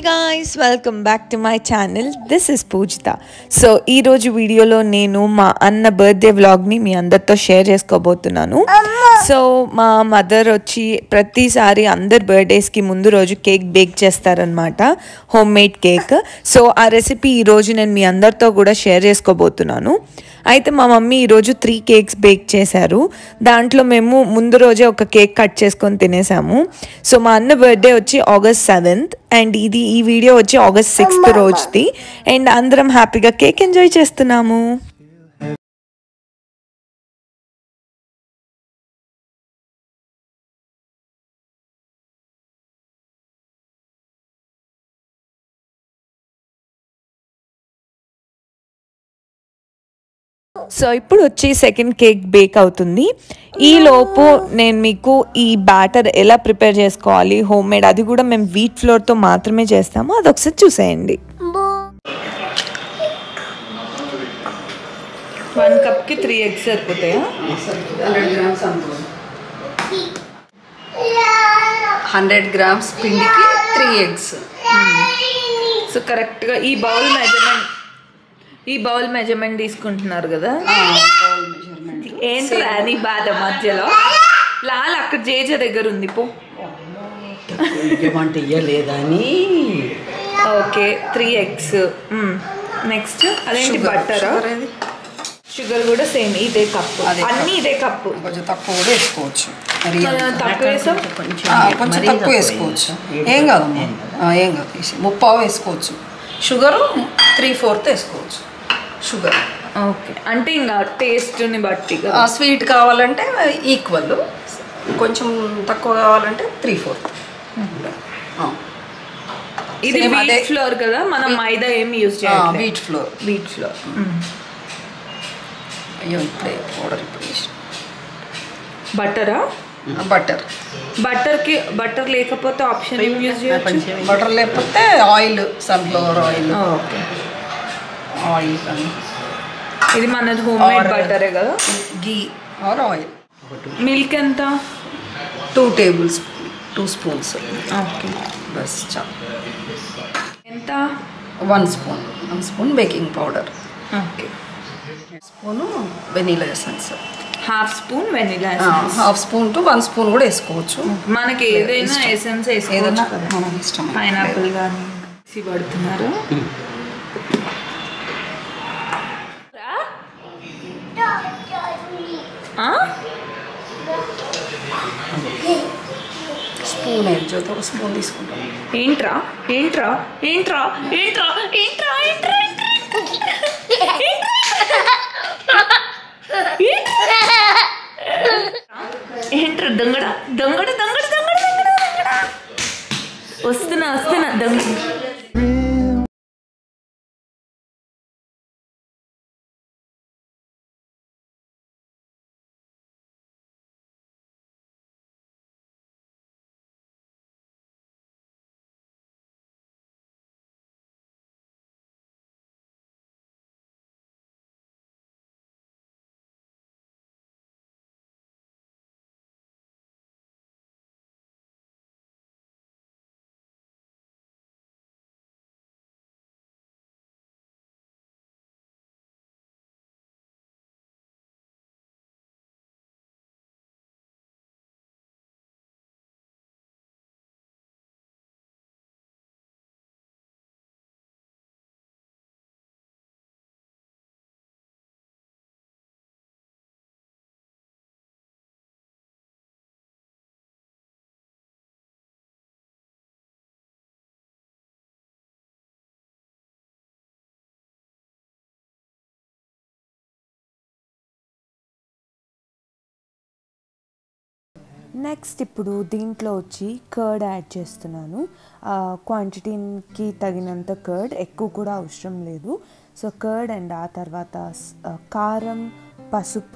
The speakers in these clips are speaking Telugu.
Guys welcome back to my channel this is Poojitha so ఈరోజు వీడియోలో నేను మా అన్న బర్త్డే వ్లాగ్ని మీ అందరితో షేర్ చేసుకోబోతున్నాను సో మా మదర్ వచ్చి ప్రతిసారి అందరి బర్త్డేస్కి ముందు రోజు కేక్ బేక్ చేస్తారనమాట హోమ్ మేడ్ కేక్ సో ఆ రెసిపీ ఈరోజు నేను మీ అందరితో కూడా షేర్ చేసుకోబోతున్నాను అయితే మా మమ్మీ ఈరోజు త్రీ కేక్స్ బేక్ చేశారు దాంట్లో మేము ముందు రోజే ఒక కేక్ కట్ చేసుకొని తినేసాము సో మా అన్న బర్త్డే వచ్చి ఆగస్ట్ సెవెంత్ అండ్ ఇది ఈ వీడియో వచ్చి ఆగస్ట్ సిక్స్త్ రోజుది అండ్ అందరం హ్యాపీగా కేక్ ఎంజాయ్ చేస్తున్నాము సో ఇప్పుడు వచ్చి సెకండ్ కేక్ బేక్ అవుతుంది ఈ లోపు నేను మీకు ఈ బ్యాటర్ ఎలా ప్రిపేర్ చేసుకోవాలి హోమ్ మేడ్ అది కూడా మేము వీట్ ఫ్లోర్తో మాత్రమే చేస్తాము అది ఒకసారి చూసేయండి వన్ కప్కి త్రీ ఎగ్స్ సరిపోతాయా హండ్రెడ్ గ్రామ్స్ అనుకో హండ్రెడ్ గ్రామ్స్ పిండికి త్రీ ఎగ్స్ సో కరెక్ట్గా ఈ బౌల్ మెజర్మెంట్ ఈ బౌల్ మెజర్మెంట్ తీసుకుంటున్నారు కదా ఏంటి అని బాధ మధ్యలో లాల్ అక్కడ జేజ దగ్గర ఉంది పో ఏమంటే ఇయ్యలేదని ఓకే త్రీ ఎగ్స్ నెక్స్ట్ అదేంటి బట్టరా షుగర్ కూడా సేమ్ ఇదే కప్పు అదే అన్ని ఇదే కప్పు కొంచెం తక్కువ కూడా వేసుకోవచ్చు మరి మనం తక్కువ వేసాం ఆ, కొంచెం తక్కువ వేసుకోవచ్చు ఏం కాదమ్మా ఆ, ఏం కాదు వేసి ముప్పావు వేసుకోవచ్చు షుగరు త్రీ ఫోర్త్ వేసుకోవచ్చు షుగర్ ఓకే అంటే ఇంకా టేస్ట్ని బట్టి కదా. స్వీట్ కావాలంటే ఈక్వల్ కొంచెం తక్కువ కావాలంటే త్రీ ఫోర్త్ ఇది Same అదే. వీట్ ఫ్లోర్ కదా మనం మైదా ఏమి యూజ్ చేయాలి వీట్ ఫ్లోర్ వీట్ ఫ్లోర్ అయ్యో ఇప్పుడే పౌడర్ ఇప్పుడు వేసి బటరా బటర్ బటర్ కి బటర్ లేకపోతే ఆప్షన్ ఏం యూజ్ చేయొచ్చు బటర్ లేకపోతే oil sunflower oil okay oil కానీ ఇది మనది హోమ్ మేడ్ Or- బటరే కదా గీ ఆర్ ఆయిల్ మిల్క్ ఎంత two tables two spoons okay బస్ చా ఎంత one spoon one spoon baking powder okay spoon vanilla essence half spoon vanilla half spoon to one spoon కూడా వేసుకోవచ్చు మనకి ఏదైనా ఎసెన్స్ వేసుకోవచ్చు ఏదైనా కదా మనం ఇష్టం పైనాపిల్ కానీ మిక్సీ పడుతున్నారు ఆ? స్పూన్ జ్యోతి ఒక స్పూన్ తీసుకుంటాం ఏంట్రా ఏంట్రా ఏంట్రా ఏంట్రా ఏంట్రా ఏంట్రా ఏంట్రా దొంగడ దొంగడ దొంగడ దొంగడ దొంగడ దొంగడ వస్తున్నా వస్తున్నా దొంగ నెక్స్ట్ ఇప్పుడు దీంట్లో వచ్చి కర్డ్ యాడ్ చేస్తున్నాను క్వాంటిటీకి తగినంత కర్డ్ ఎక్కువ కూడా అవసరం లేదు సో కర్డ్ అండ్ ఆ తర్వాత స్- ఆ, కారం పసుపు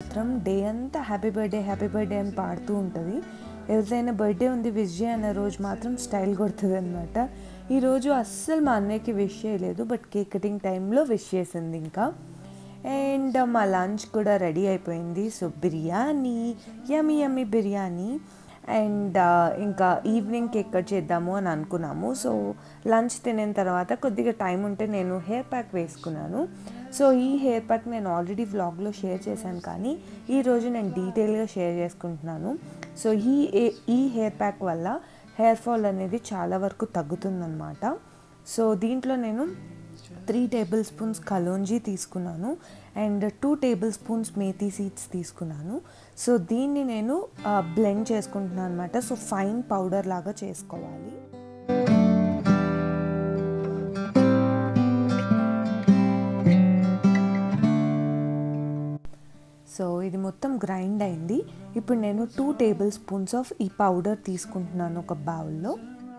మాత్రం డే అంతా హ్యాపీ బర్త్డే హ్యాపీ బర్త్డే అని పాడుతూ ఉంటుంది ఎవరిదైనా బర్త్డే ఉంది విష్ చేయ అన్న రోజు మాత్రం స్టైల్ కొడుతుంది అనమాట ఈరోజు అస్సలు మా అన్నయ్యకి విష్ చేయలేదు బట్ కేక్ కటింగ్ టైంలో విష్ చేసింది ఇంకా అండ్ మా లంచ్ కూడా రెడీ అయిపోయింది so biryani yummy yummy biryani and ఇంకా ఈవినింగ్ కేక్ కట్ చేద్దాము అని అనుకున్నాము సో లంచ్ తినిన తర్వాత కొద్దిగా టైం ఉంటే నేను హెయిర్ ప్యాక్ వేసుకున్నాను సో ఈ హెయిర్ ప్యాక్ నేను ఆల్రెడీ వ్లాగ్లో షేర్ చేశాను కానీ ఈరోజు నేను డీటెయిల్గా షేర్ చేసుకుంటున్నాను సో ఈ ఈ హెయిర్ ప్యాక్ వల్ల హెయిర్ ఫాల్ అనేది చాలా వరకు తగ్గుతుందన్నమాట సో దీంట్లో నేను త్రీ టేబుల్ స్పూన్స్ కలోంజీ తీసుకున్నాను and two table spoons methi seeds తీసుకున్నాను సో దీన్ని నేను బ్లెండ్ చేసుకుంటున్నాను అనమాట సో ఫైన్ పౌడర్ లాగా చేసుకోవాలి సో ఇది మొత్తం గ్రైండ్ అయింది ఇప్పుడు నేను టూ టేబుల్ స్పూన్స్ ఆఫ్ ఈ పౌడర్ తీసుకుంటున్నాను ఒక బౌల్లో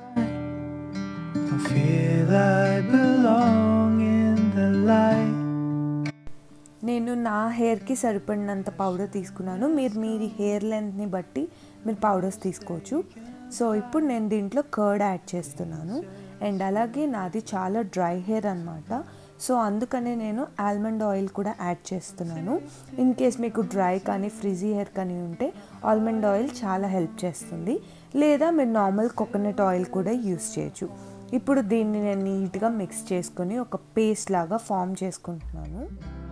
I feel I belong in the light. నేను నా హెయిర్కి సరిపడినంత పౌడర్ తీసుకున్నాను మీరు మీ హెయిర్ లెంత్ని బట్టి మీరు పౌడర్స్ తీసుకోవచ్చు సో ఇప్పుడు నేను దీంట్లో కర్డ్ యాడ్ చేస్తున్నాను అండ్ అలాగే నాది చాలా డ్రై హెయిర్ అనమాట సో అందుకనే నేను ఆల్మండ్ ఆయిల్ కూడా యాడ్ చేస్తున్నాను ఇన్ కేస్ మీకు డ్రై కానీ ఫ్రిజీ హెయిర్ కానీ ఉంటే ఆల్మండ్ ఆయిల్ చాలా హెల్ప్ చేస్తుంది లేదా మీరు నార్మల్ కోకోనట్ ఆయిల్ కూడా యూస్ చేయొచ్చు ఇప్పుడు దీన్ని నేను నీట్గా మిక్స్ చేసుకొని ఒక పేస్ట్ లాగా ఫామ్ చేసుకుంటున్నాను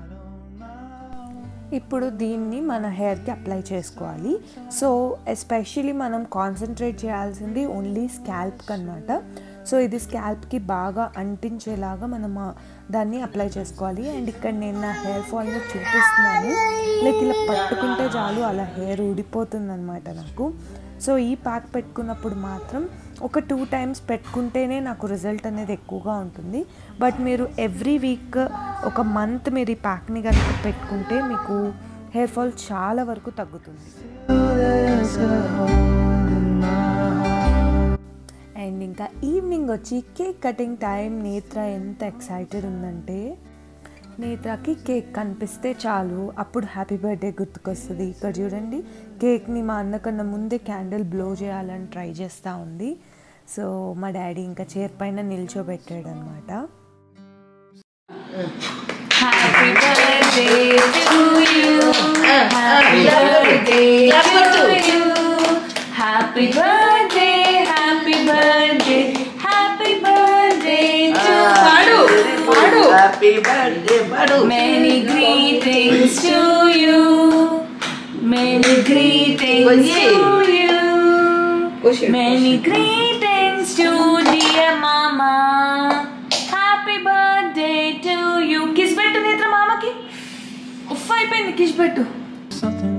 ఇప్పుడు దీన్ని మన హెయిర్కి అప్లై చేసుకోవాలి సో ఎస్పెషలీ మనం కాన్సన్ట్రేట్ చేయాల్సింది ఓన్లీ స్కాల్ప్కి అనమాట సో ఇది స్కాల్ప్కి బాగా అంటించేలాగా మనం ఆ దాన్ని అప్లై చేసుకోవాలి అండ్ ఇక్కడ నేను నా హెయిర్ ఫాల్ని చూపిస్తున్నాను లైక్ ఇలా పట్టుకుంటే చాలు అలా హెయిర్ ఊడిపోతుంది అనమాట నాకు సో ఈ ప్యాక్ పెట్టుకున్నప్పుడు మాత్రం ఒక టూ టైమ్స్ పెట్టుకుంటేనే నాకు రిజల్ట్ అనేది ఎక్కువగా ఉంటుంది బట్ మీరు ఎవ్రీ వీక్ ఒక మంత్ మీరు ఈ ప్యాక్ని కనుక పెట్టుకుంటే మీకు హెయిర్ ఫాల్ చాలా వరకు తగ్గుతుంది There's a hole in my heart. And ఇంకా ఈవినింగ్ వచ్చి కేక్ కటింగ్ టైం నేత్ర ఎంత ఎక్సైటెడ్ ఉందంటే నేత్రకి కేక్ కనిపిస్తే చాలు అప్పుడు హ్యాపీ బర్త్డే గుర్తుకొస్తుంది ఇక్కడ చూడండి కేక్ని మా అన్న కన్నా ముందే క్యాండిల్ బ్లో చేయాలని ట్రై చేస్తూ ఉంది సో మా డాడీ ఇంకా చైర్ పైన నిల్చోబెట్టాడు అనమాట Happy birthday to you. Happy birthday to you. Happy birthday, happy birthday, happy birthday to you. Happy birthday బడు Many greetings to you. Many greetings to you. Many greetings to dear mama. Happy birthday to you. Kiss పెట్టు నేత్ర మామకి ఉఫ్ అయిపోయింది కిస్ పెట్టు Something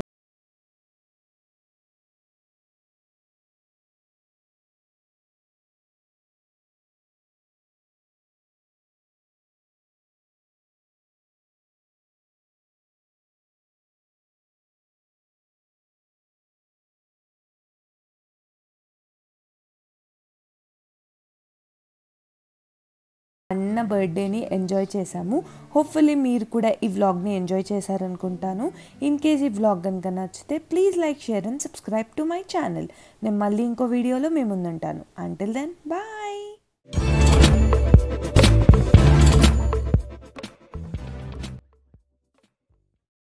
అన్న బర్త్డేని ఎంజాయ్ చేశాము హోప్ఫుల్లీ మీరు కూడా ఈ వ్లాగ్ని ఎంజాయ్ చేశారనుకుంటాను ఇన్ కేస్ ఈ వ్లాగ్ కనుక నచ్చితే please like share and subscribe to my channel నేను మళ్ళీ ఇంకో వీడియోలో మీ ముందుంటాను అంటిల్ దెన్ బాయ్